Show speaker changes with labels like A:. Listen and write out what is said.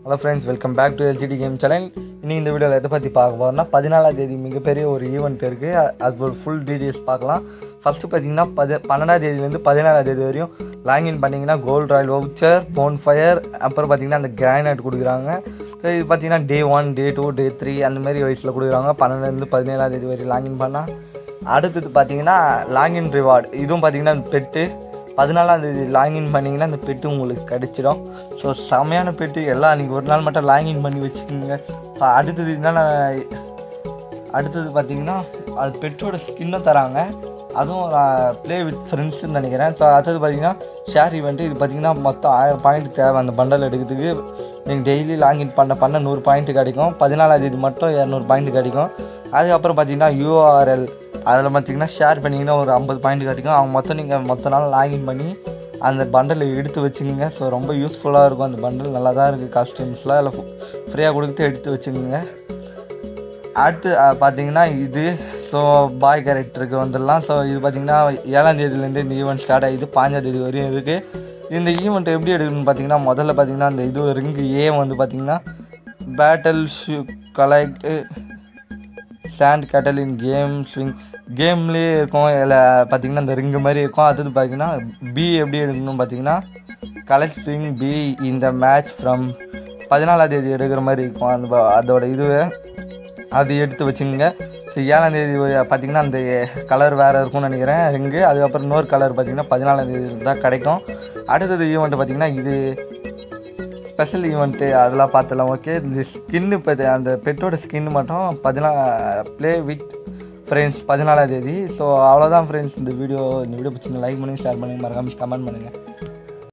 A: hello friends welcome back to LGT game channel இன்னைக்கு இந்த வீடியோவில் எதை பற்றி பார்க்க போகிறோம்னா பதினாலாம் தேதி மிகப்பெரிய ஒரு ஈவெண்ட் இருக்குது அது ஒரு ஃபுல் டீட்டெயில்ஸ் பார்க்கலாம் ஃபஸ்ட்டு பார்த்தீங்கன்னா பதி பன்னெண்டாம் தேதியிலேருந்து பதினாலாம் தேதி வரையும் லாகின் பண்ணிங்கன்னா gold royal voucher bonfire அப்புறம் பார்த்தீங்கன்னா அந்த கிரானைட் கொடுக்குறாங்க ஸோ இது பார்த்தீங்கன்னா day one day two day three அந்த மாதிரி வயசில் கொடுக்குறாங்க பன்னெண்டுலேருந்து பதினேழாம் தேதி வரையும் லாகின் பண்ணால் அடுத்தது பார்த்தீங்கன்னா லாகின் ரிவார்டு இதுவும் பார்த்தீங்கன்னா பெட்டு பதினாலாம் தேதி லாகின் பண்ணிங்கன்னா அந்த பெட்டு உங்களுக்கு கிடச்சிடும் ஸோ செமையான பெட்டு எல்லாம் நீங்கள் ஒரு நாள் மட்டும் லாகின் பண்ணி வச்சுக்கோங்க இப்போ அடுத்தது என்னென்ன அடுத்தது பார்த்தீங்கன்னா அது பெட்டோட ஸ்கின்னும் தராங்க அதுவும் ப்ளே வித் ஃப்ரெண்ட்ஸ்னு நினைக்கிறேன் ஸோ அடுத்தது பார்த்தீங்கன்னா ஷேர் ஈவெண்ட்டு இது பார்த்தீங்கன்னா மொத்தம் ஆயிரம் பாயிண்ட் தேவை அந்த பண்டல் எடுக்கிறதுக்கு நீங்கள் டெய்லி லாகின் பண்ண பண்ண நூறு பாயிண்ட் கிடைக்கும் பதினாலாம் தேதி மட்டும் இரநூறு பாயிண்ட் கிடைக்கும் அதுக்கப்புறம் பார்த்தீங்கன்னா யூஆர்எல் அதில் பார்த்தீங்கன்னா ஷேர் பண்ணிங்கன்னா ஒரு ஐம்பது பாயிண்ட் கிடைக்கும் அவங்க மொத்தம் நீங்கள் மொத்த நாள் லாகின் பண்ணி அந்த பண்டலை எடுத்து வச்சுக்கோங்க ஸோ ரொம்ப யூஸ்ஃபுல்லாக இருக்கும் அந்த பண்டல் நல்லா தான் இருக்குது காஸ்டியூம்ஸ்லாம் இல்லை ஃப்ரீயாக கொடுத்து எடுத்து வச்சுக்கோங்க அடுத்து அஹ், பார்த்தீங்கன்னா இது ஸோ பாய் கேரக்டருக்கு வந்துடலாம் ஸோ இது பார்த்தீங்கன்னா ஏழாம் தேதியிலேருந்து இந்த ஈவெண்ட் ஸ்டார்ட் ஆகிது பாஞ்சாம் தேதி வரையும் இருக்குது இந்த ஈவெண்ட் எப்படி எடுக்கணும்னு பார்த்தீங்கன்னா முதல்ல பார்த்தீங்கன்னா அந்த இது ரிங்கு ஏ வந்து பார்த்தீங்கன்னா பேட்டல் ஷூ கலெக்ட் சாண்ட் கேட்டல் இன் கேம் ஸ்விங் கேம்லேயே இருக்கும் இதில் பார்த்தீங்கன்னா இந்த ரிங்கு மாதிரி இருக்கும் அடுத்தது பார்த்தீங்கன்னா பி எப்படி எடுக்கணும் பார்த்தீங்கன்னா கலெக்ட் ஸ்விங் பி இந்த மேட்ச் ஃப்ரம் பதினாலாம் தேதி எடுக்கிற மாதிரி இருக்கும் அந்த ப- அதோட இதுவே அது எடுத்து வச்சுக்கோங்க ஸோ ஏழாம் தேதி வ- பார்த்தீங்கன்னா அந்த கலர் வேறு இருக்கும்னு நினைக்கிறேன் ரிங்கு அதுக்கப்புறம் இன்னொரு கலர் பார்த்தீங்கன்னா பதினாலாம் தேதி தான் கிடைக்கும் அடுத்தது ஈவெண்ட் பார்த்தீங்கன்னா இது ஸ்பெஷல் ஈவெண்ட்டு அதெல்லாம் பார்த்துலாம் ஓகே இந்த ஸ்கின்னு பற்றி அந்த பெட்டோட ஸ்கின் மட்டும் பதினா ப்ளே வித் ஃப்ரெண்ட்ஸ் பதினாலாம் தேதி ஸோ அவ்வளோதான் ஃப்ரெண்ட்ஸ் இந்த வீடியோ இந்த வீடியோ பிடிச்சி லைக் பண்ணி ஷேர் பண்ணி மறக்காம கமெண்ட் பண்ணுங்கள்